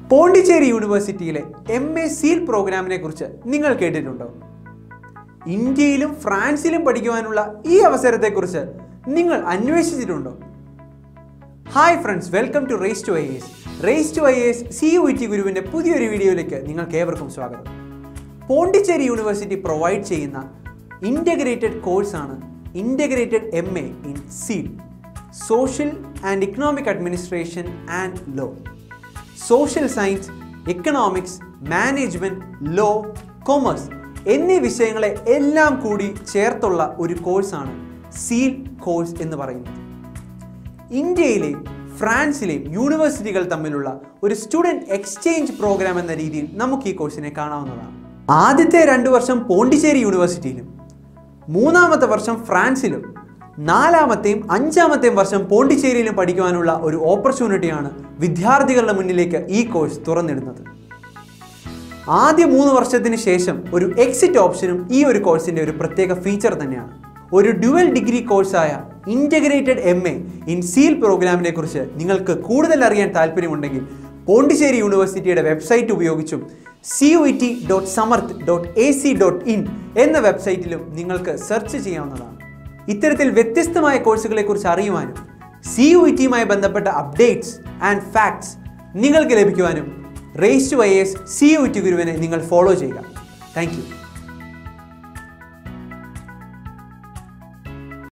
പോണ്ടിച്ചേരി യൂണിവേഴ്സിറ്റിയിലെ M A seal പ്രോഗ്രാമിനെ കുറിച്ച് നിങ്ങൾ കേട്ടിട്ടുണ്ടോ ഇന്ത്യയിലും ഫ്രാൻസിലും പഠിക്കുവാനുള്ള ഈ അവസരത്തെക്കുറിച്ച് നിങ്ങൾ അന്വേഷിച്ചിട്ടുണ്ടോ hi friends welcome to race to I S race to I S C U T ഗുരുവിൻ്റെ പുതിയൊരു വീഡിയോയിലേക്ക് നിങ്ങൾക്ക് ഏവർക്കും സ്വാഗതം പോണ്ടിച്ചേരി യൂണിവേഴ്സിറ്റി പ്രൊവൈഡ് ചെയ്യുന്ന ഇൻ്റഗ്രേറ്റഡ് കോഴ്സാണ് integrated M A in seal social and economic administration and law social science economics management law commerce എന്നീ വിഷയങ്ങളെ എല്ലാം കൂടി ചേർത്തുള്ള ഒരു കോഴ്സാണ് സീൽ കോഴ്സ് എന്ന് പറയുന്നത് ഇന്ത്യയിലെയും ഫ്രാൻസിലെയും യൂണിവേഴ്സിറ്റികൾ തമ്മിലുള്ള ഒരു സ്റ്റുഡൻറ് എക്സ്ചേഞ്ച് പ്രോഗ്രാം എന്ന രീതിയിൽ നമുക്ക് ഈ കോഴ്സിനെ കാണാവുന്നതാണ് ആദ്യത്തെ രണ്ട് വർഷം പോണ്ടിച്ചേരി യൂണിവേഴ്സിറ്റിയിലും മൂന്നാമത്തെ വർഷം ഫ്രാൻസിലും നാലാമത്തെയും അഞ്ചാമത്തെയും വർഷം പോണ്ടിച്ചേരിയിലും പഠിക്കുവാനുള്ള ഒരു ഓപ്പർച്യൂണിറ്റിയാണ് വിദ്യാർത്ഥികളുടെ മുന്നിലേക്ക് ഈ കോഴ്സ് തുറന്നിടുന്നത് ആദ്യ മൂന്ന് വർഷത്തിന് ശേഷം ഒരു എക്സിറ്റ് ഓപ്ഷനും ഈ ഒരു കോഴ്സിൻ്റെ ഒരു പ്രത്യേക ഫീച്ചർ തന്നെയാണ് ഒരു ഡ്യുവൽ ഡിഗ്രി കോഴ്സായ integrated M A in seal പ്രോഗ്രാമിനെ കുറിച്ച് നിങ്ങൾക്ക് കൂടുതൽ അറിയാൻ താല്പര്യമുണ്ടെങ്കിൽ പോണ്ടിച്ചേരി യൂണിവേഴ്സിറ്റിയുടെ വെബ്സൈറ്റ് ഉപയോഗിച്ചും C U T dot Samarth dot A C dot in എന്ന വെബ്സൈറ്റിലും നിങ്ങൾക്ക് സെർച്ച് ചെയ്യാവുന്നതാണ് ഇത്തരത്തിൽ വ്യത്യസ്തമായ കോഴ്സുകളെക്കുറിച്ച് അറിയുവാനും സി യു ടിയുമായി ബന്ധപ്പെട്ട അപ്ഡേറ്റ്സ് ആൻഡ് ഫാക്ട്സ് നിങ്ങൾക്ക് ലഭിക്കുവാനും race to I S C U T ഗുരുവിനെ നിങ്ങൾ ഫോളോ ചെയ്യുക താങ്ക് യു